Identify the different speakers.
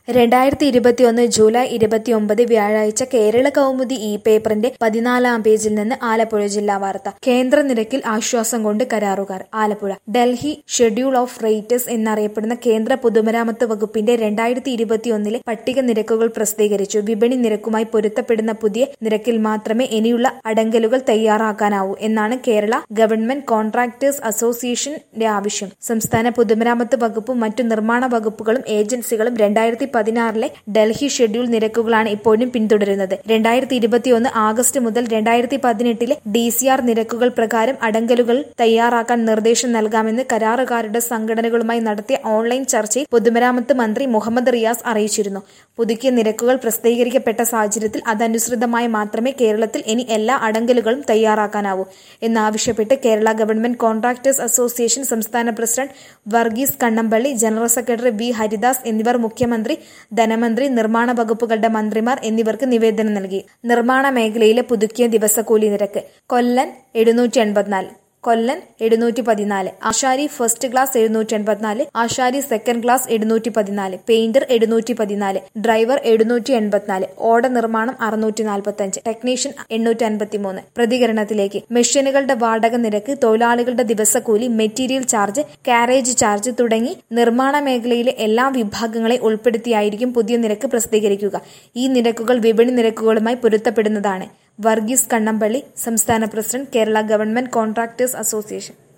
Speaker 1: രണ്ടായിരത്തി ഇരുപത്തിയൊന്ന് ജൂലൈ ഇരുപത്തിയൊമ്പത് വ്യാഴാഴ്ച കേരള കൗമുദി ഇ പേപ്പറിന്റെ പതിനാലാം പേജിൽ നിന്ന് ആലപ്പുഴ ജില്ലാ വാർത്ത കേന്ദ്ര നിരക്കിൽ ആശ്വാസം കൊണ്ട് കരാറുകാർ Alappuzha Delhi schedule of raters എന്നറിയപ്പെടുന്ന കേന്ദ്ര പൊതുമരാമത്ത് വകുപ്പിന്റെ രണ്ടായിരത്തി ഇരുപത്തിയൊന്നിലെ പട്ടിക നിരക്കുകൾ പ്രസിദ്ധീകരിച്ചു വിപണി നിരക്കുമായി പൊരുത്തപ്പെടുന്ന പുതിയ നിരക്കിൽ മാത്രമേ ഇനിയുള്ള അടങ്കലുകൾ തയ്യാറാക്കാനാവൂ എന്നാണ് കേരള ഗവൺമെന്റ് കോൺട്രാക്ടേഴ്സ് അസോസിയേഷന്റെ ആവശ്യം സംസ്ഥാന പൊതുമരാമത്ത് വകുപ്പും മറ്റു നിർമ്മാണ വകുപ്പുകളും ഏജൻസികളും രണ്ടായിരത്തി പതിനാറിലെ ഡൽഹി ഷെഡ്യൂൾ നിരക്കുകളാണ് ഇപ്പോഴും പിന്തുടരുന്നത് രണ്ടായിരത്തി ഇരുപത്തിയൊന്ന് ആഗസ്റ്റ് മുതൽ രണ്ടായിരത്തി പതിനെട്ടിലെ ഡി സി ആർ നിരക്കുകൾ പ്രകാരം അടങ്കലുകൾ തയ്യാറാക്കാൻ നിർദ്ദേശം നൽകാമെന്ന് കരാറുകാരുടെ സംഘടനകളുമായി നടത്തിയ ഓൺലൈൻ ചർച്ചയിൽ പൊതുമരാമത്ത് മന്ത്രി മുഹമ്മദ് റിയാസ് അറിയിച്ചിരുന്നു പുതുക്കിയ നിരക്കുകൾ പ്രസിദ്ധീകരിക്കപ്പെട്ട സാഹചര്യത്തിൽ അതനുസൃതമായി മാത്രമേ കേരളത്തിൽ ഇനി എല്ലാ അടങ്കലുകളും തയ്യാറാക്കാനാവൂ എന്നാവശ്യപ്പെട്ട് കേരള ഗവൺമെന്റ് കോൺട്രാക്ടേഴ്സ് അസോസിയേഷൻ സംസ്ഥാന president Varghese Kannampally general secretary V Haridas എന്നിവർ മുഖ്യമന്ത്രി ധനമന്ത്രി നിർമ്മാണ വകുപ്പുകളുടെ മന്ത്രിമാർ എന്നിവർക്ക് നിവേദനം നൽകി നിർമ്മാണ മേഖലയിലെ പുതുക്കിയ ദിവസക്കൂലി നിരക്ക് കൊല്ലൻ എഴുന്നൂറ്റി എൺപത്തിനാല് കൊല്ലൻ എഴുന്നൂറ്റി പതിനാല് ആശാരി ഫസ്റ്റ് ക്ലാസ് എഴുന്നൂറ്റി എൺപത്തിനാല് ആശാരി സെക്കൻഡ് ക്ലാസ് എഴുന്നൂറ്റി പതിനാല് പെയിന്റർ എഴുന്നൂറ്റി പതിനാല് ഡ്രൈവർ എഴുന്നൂറ്റി എൺപത്തിനാല് ഓട നിർമ്മാണം അറുന്നൂറ്റി നാൽപ്പത്തി അഞ്ച് ടെക്നീഷ്യൻ എണ്ണൂറ്റി അൻപത്തി മൂന്ന് പ്രതികരണത്തിലേക്ക് മെഷീനുകളുടെ വാടക നിരക്ക് തൊഴിലാളികളുടെ ദിവസക്കൂലി മെറ്റീരിയൽ ചാർജ് കാരേജ് ചാർജ് തുടങ്ങി നിർമ്മാണ മേഖലയിലെ എല്ലാ വിഭാഗങ്ങളെ ഉൾപ്പെടുത്തിയായിരിക്കും പുതിയ നിരക്ക് പ്രസിദ്ധീകരിക്കുക ഈ നിരക്കുകൾ വിപണി നിരക്കുകളുമായി പൊരുത്തപ്പെടുന്നതാണ് വർഗീസ് കണ്ണമ്പള്ളി സംസ്ഥാന president Kerala government contractors association